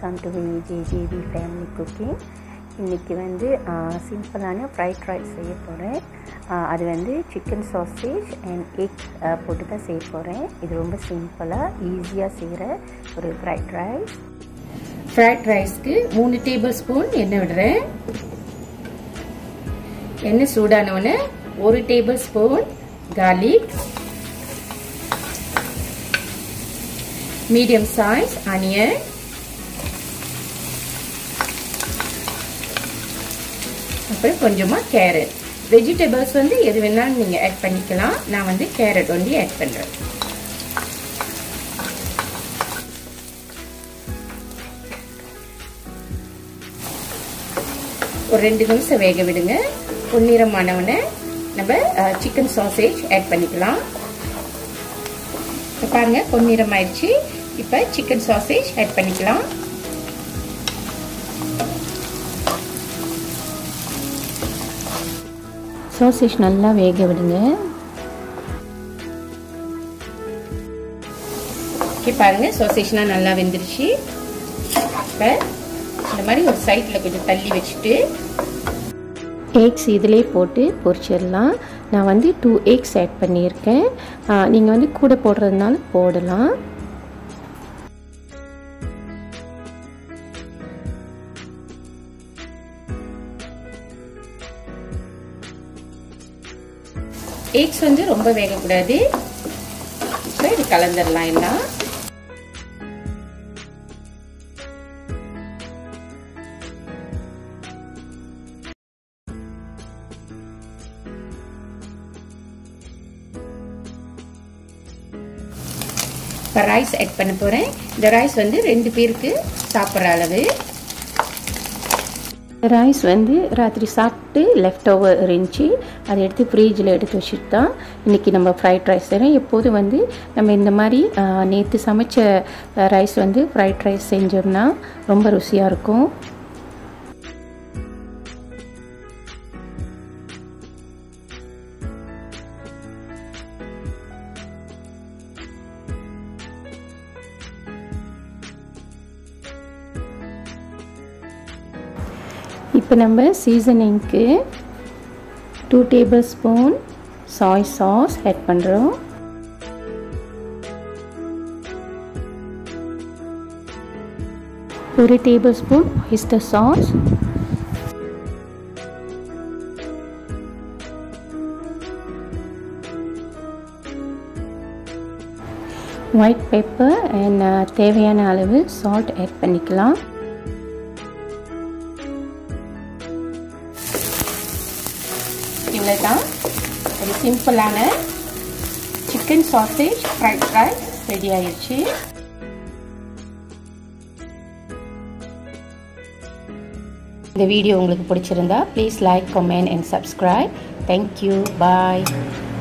welcome to JJB family cooking இன்றைக்கி வந்து சிம்பிளான ஃப்ரைட் ரைஸ் செய்ய போகிறேன் அது வந்து சிக்கன் சாசேஜ் அண்ட் எக் போட்டு தான் செய்ய போகிறேன் இது ரொம்ப சிம்பிளாக ஈஸியாக செய்கிற ஒரு ஃப்ரைட் ரைஸ் ஃப்ரைட் ரைஸ்க்கு மூணு டேபிள் ஸ்பூன் எண்ணெய் விடுறேன் எண்ணெய் சூடானவுடனே ஒரு tablespoon garlic medium size onion அப்புறம் கொஞ்சமாக கேரட் வெஜிடபிள்ஸ் வந்து எது வேணாலும் நீங்கள் ஆட் பண்ணிக்கலாம் நான் வந்து கேரட் வந்து ஆட் பண்ணுறேன் ஒரு ரெண்டு நிமிஷம் வேக விடுங்க பொன்னிறமானவனை நம்ம சிக்கன் சாசேஜ் ஆட் பண்ணிக்கலாம் இப்போ பாருங்க பொன்னிறம் ஆயிடுச்சு இப்போ சிக்கன் சாசேஜ் ஆட் பண்ணிக்கலாம் சாசேஜ் நல்லா வேக விடுங்க ஓகே பாருங்க சாசேஜ்லாம் நல்லா வெந்துருச்சு இப்போ இந்த மாதிரி ஒரு சைடில் கொஞ்சம் தள்ளி வச்சுட்டு எக்ஸ் இதிலே போட்டு பொரிச்சிடலாம் நான் வந்து டூ எக்ஸ் ஆட் பண்ணியிருக்கேன் நீங்கள் வந்து கூட போடுறதுனால போடலாம் எக்ஸ் வந்து ரொம்ப வேகக்கூடாது இப்போ இது கலந்துடலாம் எல்லாம் இப்போ ரைஸ் ஆட் பண்ண போகிறேன் இந்த ரைஸ் வந்து ரெண்டு பேருக்கு சாப்பிட்ற அளவு ரைஸ் வந்து ராத்திரி சாப்பிட்டு லெஃப்ட் ஓவர் இருந்துச்சு அதை எடுத்து ஃப்ரீஜில் எடுத்து வச்சுட்டு தான் இன்றைக்கி நம்ம ஃப்ரைட் ரைஸ் செய்கிறோம் எப்போதும் வந்து நம்ம இந்த மாதிரி நேற்று சமைச்ச ரைஸ் வந்து ஃப்ரைட் ரைஸ் செஞ்சோம்னா ரொம்ப ருசியாக இருக்கும் இப்போ நம்ம சீசனிங்க்கு two tablespoon soy sauce add பண்ணுறோம் ஒரு tablespoon oyster sauce white pepper and தேவையான அளவு சால்ட் ஆட் பண்ணிக்கலாம் இவ்வளோ தான் ஒரு சிம்பிளான chicken sausage fried rice ready ஆயிடுச்சு இந்த வீடியோ உங்களுக்கு பிடிச்சிருந்தா please like comment and subscribe thank you bye